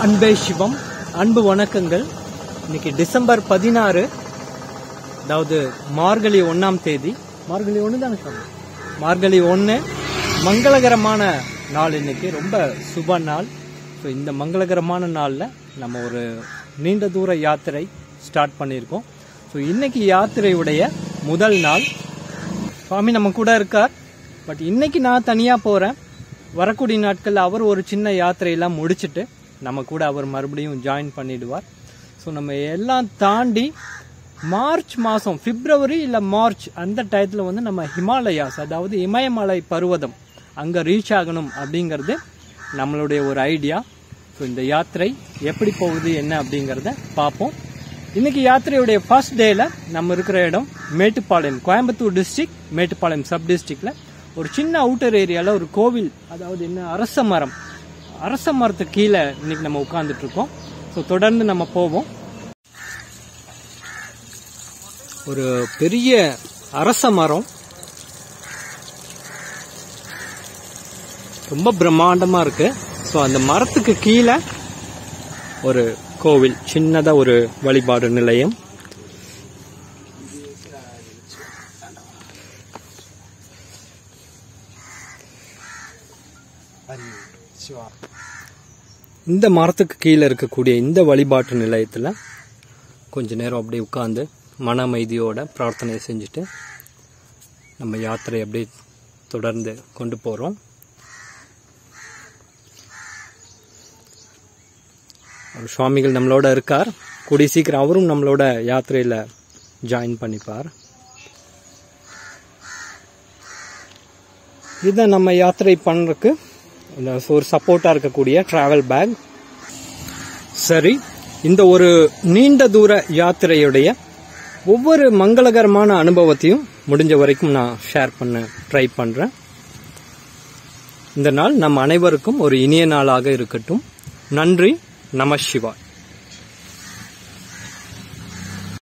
அன்பே சிவம் அன்பு வணக்கங்கள் இன்னைக்கு டிசம்பர் பதினாறு அதாவது மார்கழி ஒன்னாம் தேதி மார்கழி ஒன்று தானே சொல்றேன் மார்கழி ஒன்று மங்களகரமான நாள் இன்னைக்கு ரொம்ப சுப நாள் ஸோ இந்த மங்களகரமான நாளில் நம்ம ஒரு நீண்ட தூர யாத்திரை ஸ்டார்ட் பண்ணியிருக்கோம் ஸோ இன்னைக்கு யாத்திரையுடைய முதல் நாள் சுவாமி நம்ம கூட இருக்கார் பட் இன்னைக்கு நான் தனியாக போகிறேன் வரக்கூடிய நாட்களில் அவர் ஒரு சின்ன யாத்திரையெல்லாம் முடிச்சுட்டு நம்ம கூட அவர் மறுபடியும் ஜாயின் பண்ணிடுவார் ஸோ நம்ம எல்லாம் தாண்டி மார்ச் மாதம் பிப்ரவரி இல்லை மார்ச் அந்த டயத்தில் வந்து நம்ம ஹிமாலயாஸ் அதாவது இமயமலை பருவதம் அங்கே ரீச் ஆகணும் அப்படிங்கிறது நம்மளுடைய ஒரு ஐடியா ஸோ இந்த யாத்திரை எப்படி போகுது என்ன அப்படிங்கிறத பார்ப்போம் இன்னைக்கு யாத்திரையுடைய ஃபர்ஸ்ட் டேல நம்ம இருக்கிற இடம் மேட்டுப்பாளையம் கோயம்புத்தூர் டிஸ்ட்ரிக்ட் மேட்டுப்பாளையம் சப் டிஸ்ட்ரிக்ட்ல ஒரு சின்ன அவுட்டர் ஏரியால ஒரு கோவில் அதாவது என்ன அரச மரம் அரச மரத்துக்கு கீழே இன்னைக்கு நம்ம உட்கார்ந்துட்டு இருக்கோம் ஸோ தொடர்ந்து நம்ம போவோம் ஒரு பெரிய அரச மரம் ரொம்ப பிரம்மாண்டமா இருக்கு ஸோ அந்த மரத்துக்கு கீழே ஒரு கோவில் சின்னதா ஒரு வழிபாடு நிலையம் இந்த மரத்துக்கு கீழே இருக்கக்கூடிய இந்த வழிபாட்டு நிலையத்தில் கொஞ்ச நேரம் அப்படியே உட்காந்து மன அமைதியோட பிரார்த்தனை செஞ்சுட்டு நம்ம யாத்திரை அப்படியே தொடர்ந்து கொண்டு போகிறோம் சுவாமிகள் நம்மளோட இருக்கார் கூடிய சீக்கிரம் அவரும் நம்மளோட யாத்திரையில் ஜாயின் பண்ணிப்பார் இதை நம்ம யாத்திரை பண்ணுறதுக்கு இந்த ஒரு சப்போர்ட்டாக இருக்கக்கூடிய ட்ராவல் பேக் சரி இந்த ஒரு நீண்ட தூர யாத்திரையுடைய ஒவ்வொரு மங்களகரமான அனுபவத்தையும் முடிஞ்ச வரைக்கும் நான் ஷேர் பண்ண ட்ரை பண்ணுறேன் இந்த நாள் நம் அனைவருக்கும் ஒரு இனிய நாளாக இருக்கட்டும் நன்றி நம சிவாய்